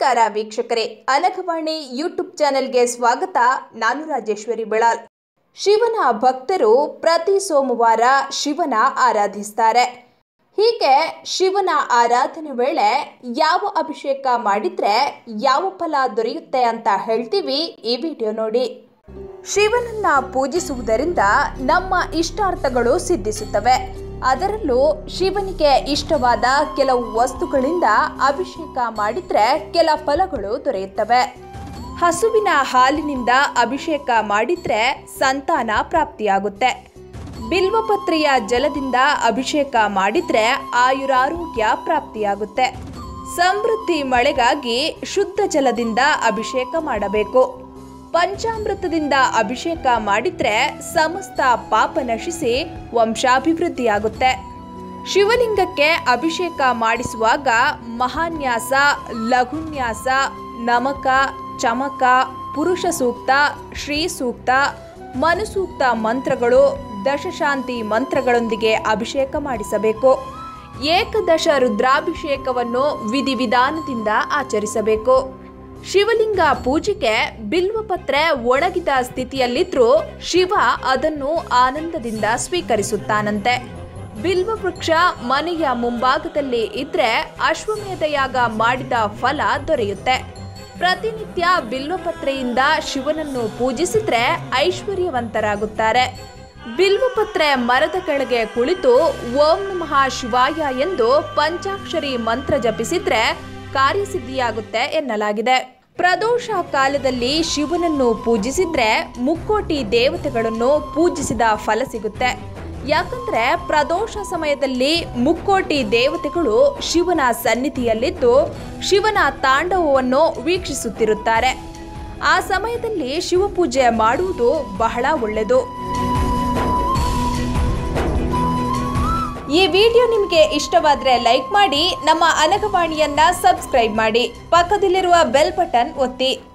ನಮಸ್ಕಾರ ವೀಕ್ಷಕರೇ ಅನಘವಾಣಿ ಯೂಟ್ಯೂಬ್ ಚಾನೆಲ್ಗೆ ಸ್ವಾಗತ ನಾನು ರಾಜೇಶ್ವರಿ ಬೆಳಾಲ್ ಶಿವನ ಭಕ್ತರು ಪ್ರತಿ ಸೋಮವಾರ ಶಿವನ ಆರಾಧಿಸ್ತಾರೆ ಹೀಗೆ ಶಿವನ ಆರಾಧನೆ ವೇಳೆ ಯಾವ ಅಭಿಷೇಕ ಮಾಡಿದ್ರೆ ಯಾವ ಫಲ ದೊರೆಯುತ್ತೆ ಅಂತ ಹೇಳ್ತೀವಿ ಈ ವಿಡಿಯೋ ನೋಡಿ ಶಿವನನ್ನ ಪೂಜಿಸುವುದರಿಂದ ನಮ್ಮ ಇಷ್ಟಾರ್ಥಗಳು ಸಿದ್ಧಿಸುತ್ತವೆ ಅದರಲ್ಲೂ ಶಿವನಿಗೆ ಇಷ್ಟವಾದ ಕೆಲವು ವಸ್ತುಗಳಿಂದ ಅಭಿಷೇಕ ಮಾಡಿದ್ರೆ ಕೆಲ ಫಲಗಳು ದೊರೆಯುತ್ತವೆ ಹಸುವಿನ ಹಾಲಿನಿಂದ ಅಭಿಷೇಕ ಮಾಡಿದ್ರೆ ಸಂತಾನ ಪ್ರಾಪ್ತಿಯಾಗುತ್ತೆ ಬಿಲ್ವಪತ್ರೆಯ ಜಲದಿಂದ ಅಭಿಷೇಕ ಮಾಡಿದ್ರೆ ಆಯುರಾರೋಗ್ಯ ಪ್ರಾಪ್ತಿಯಾಗುತ್ತೆ ಸಮೃದ್ಧಿ ಮಳೆಗಾಗಿ ಶುದ್ಧ ಜಲದಿಂದ ಅಭಿಷೇಕ ಮಾಡಬೇಕು ಪಂಚಾಮೃತದಿಂದ ಅಭಿಷೇಕ ಮಾಡಿದ್ರೆ ಸಮಸ್ತ ಪಾಪ ನಶಿಸಿ ವಂಶಾಭಿವೃದ್ಧಿಯಾಗುತ್ತೆ ಶಿವಲಿಂಗಕ್ಕೆ ಅಭಿಷೇಕ ಮಾಡಿಸುವಾಗ ಮಹಾನ್ಯಾಸ ಲಘುನ್ಯಾಸ ನಮಕ ಚಮಕ ಪುರುಷ ಸೂಕ್ತ ಶ್ರೀ ಸೂಕ್ತ ಮನುಸೂಕ್ತ ಮಂತ್ರಗಳು ದಶಶಾಂತಿ ಮಂತ್ರಗಳೊಂದಿಗೆ ಅಭಿಷೇಕ ಮಾಡಿಸಬೇಕು ಏಕದಶ ರುದ್ರಾಭಿಷೇಕವನ್ನು ವಿಧಿವಿಧಾನದಿಂದ ಆಚರಿಸಬೇಕು ಶಿವಲಿಂಗ ಪೂಜೆಗೆ ಬಿಲ್ವಪತ್ರೆ ಒಣಗಿದ ಸ್ಥಿತಿಯಲ್ಲಿದ್ರೂ ಶಿವ ಅದನ್ನು ಆನಂದದಿಂದ ಸ್ವೀಕರಿಸುತ್ತಾನಂತೆ ಬಿಲ್ವ ವೃಕ್ಷ ಮನೆಯ ಮುಂಭಾಗದಲ್ಲಿ ಇದ್ರೆ ಅಶ್ವಮೇಧ ಯಾಗ ಮಾಡಿದ ಫಲ ದೊರೆಯುತ್ತೆ ಪ್ರತಿನಿತ್ಯ ಬಿಲ್ವಪತ್ರೆಯಿಂದ ಶಿವನನ್ನು ಪೂಜಿಸಿದ್ರೆ ಐಶ್ವರ್ಯವಂತರಾಗುತ್ತಾರೆ ಬಿಲ್ವಪತ್ರೆ ಮರದ ಕೆಳಗೆ ಕುಳಿತು ಓಂ ನಮಃ ಶಿವಾಯ ಎಂದು ಪಂಚಾಕ್ಷರಿ ಮಂತ್ರ ಜಪಿಸಿದ್ರೆ ಕಾರ್ಯಸಿದ್ಧಿಯಾಗುತ್ತೆ ಎನ್ನಲಾಗಿದೆ ಪ್ರದೋಷ ಕಾಲದಲ್ಲಿ ಶಿವನನ್ನು ಪೂಜಿಸಿದ್ರೆ ಮುಕ್ಕೋಟಿ ದೇವತೆಗಳನ್ನು ಪೂಜಿಸಿದ ಫಲ ಸಿಗುತ್ತೆ ಯಾಕಂದ್ರೆ ಪ್ರದೋಷ ಸಮಯದಲ್ಲಿ ಮುಕ್ಕೋಟಿ ದೇವತೆಗಳು ಶಿವನ ಸನ್ನಿಧಿಯಲ್ಲಿದ್ದು ಶಿವನ ತಾಂಡವವನ್ನು ವೀಕ್ಷಿಸುತ್ತಿರುತ್ತಾರೆ ಆ ಸಮಯದಲ್ಲಿ ಶಿವಪೂಜೆ ಮಾಡುವುದು ಬಹಳ ಒಳ್ಳೆಯದು ಈ ವಿಡಿಯೋ ನಿಮಗೆ ಇಷ್ಟವಾದರೆ ಲೈಕ್ ಮಾಡಿ ನಮ್ಮ ಅನಗವಾಣಿಯನ್ನ ಸಬ್ಸ್ಕ್ರೈಬ್ ಮಾಡಿ ಪಕ್ಕದಲ್ಲಿರುವ ಬೆಲ್ ಬಟನ್ ಒತ್ತಿ